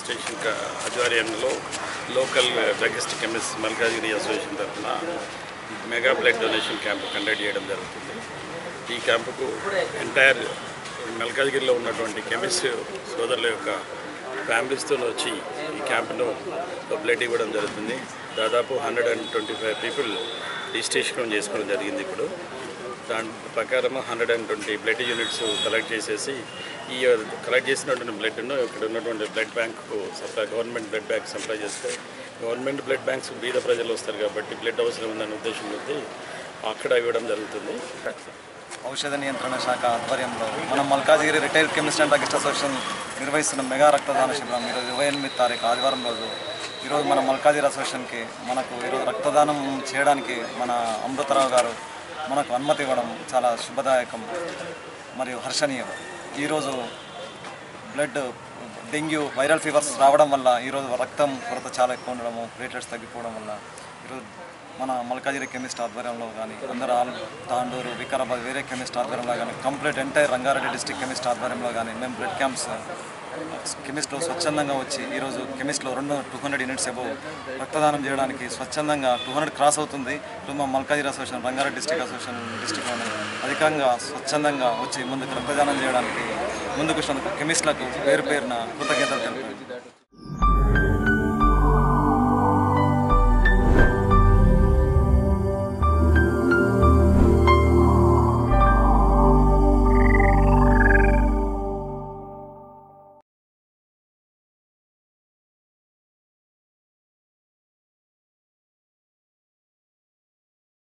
station క- ఆధ్వర్యంలో local druggist chemist Malkajgiri association తరఫున mega blood donation camp conduct చేయడం జరుగుతుంది ఈ క్యాంపుకు ఎంటైర్ మల్కాజ్గిరిలో ఉన్నటువంటి కెమిస్ట్ సోదరుల యొక్క ఫ్యామిలీస్తో వచ్చి ఈ క్యాంపులో బ్లడ్ ఇవ్వడం జరుగుతుంది దాదాపు hundred and twenty five people registration చేసుకోవడం జరిగింది ఇప్పుడు దాని ప్రకారం hundred and twenty blood units collect చేసేసి ఈ కలెక్ట్ చేసినటువంటి బ్లడ్ను ఇక్కడ ఉన్నటువంటి blood bank supply government blood bank supply చేస్తే గవర్నమెంట్ బ్లడ్ బ్యాంక్స్ బీద ప్రజలు వస్తారు కాబట్టి బ్లడ్ అవసరం ఉందనే ఉద్దేశం ఉంది అక్కడ ఇవ్వడం జరుగుతుంది ఔషధ నియంత్రణ శాఖ ఆధ్వర్యంలో మనం Malkajgiri retired chemist and druggist association నిర్వహిస్తున్న మెగా రక్తదాన శిబిరం ఈరోజు ఇరవై ఎనిమిది తారీఖు ఆదివారం రోజు ఈరోజు మన మల్కాజిగిరి అసోసియేషన్కి మనకు ఈరోజు రక్తదానం చేయడానికి మన అమృతరావు గారు మనకు అనుమతి ఇవ్వడం చాలా శుభదాయకం మరియు హర్షణీయం ఈరోజు బ్లడ్ డెంగ్యూ వైరల్ ఫీవర్స్ రావడం వల్ల ఈరోజు రక్తం కొరత చాలా ఎక్కువ ఉండడము ప్లేటెట్స్ తగ్గిపోవడం వల్ల ఈరోజు మన మల్కాజిరి కెమిస్ట్ ఆధ్వర్యంలో కానీ అందరు ఆల్ తాండూరు వికారాబాద్ వేరే కెమిస్ట్ ఆధ్వర్యంలో కానీ complete entire Rangareddy district chemist ఆధ్వర్యంలో కానీ మేము బ్లడ్ క్యాంప్స్ కెమిస్ట్లో స్వచ్ఛందంగా వచ్చి ఈరోజు కెమిస్ట్లో రెండు టూ హండ్రెడ్ యూనిట్స్ ఎబో రక్తదానం చేయడానికి స్వచ్ఛందంగా టూ హండ్రెడ్ క్రాస్ అవుతుంది ఇప్పుడు మా Malkajgiri association Rangareddy district association డిస్టిక్లోనే అధికంగా స్వచ్ఛందంగా వచ్చి ముందుకు రక్తదానం చేయడానికి ముందుకు వచ్చినందుకు కెమిస్ట్లకు పేరు పేరున కృతజ్ఞతలు తెలిపారు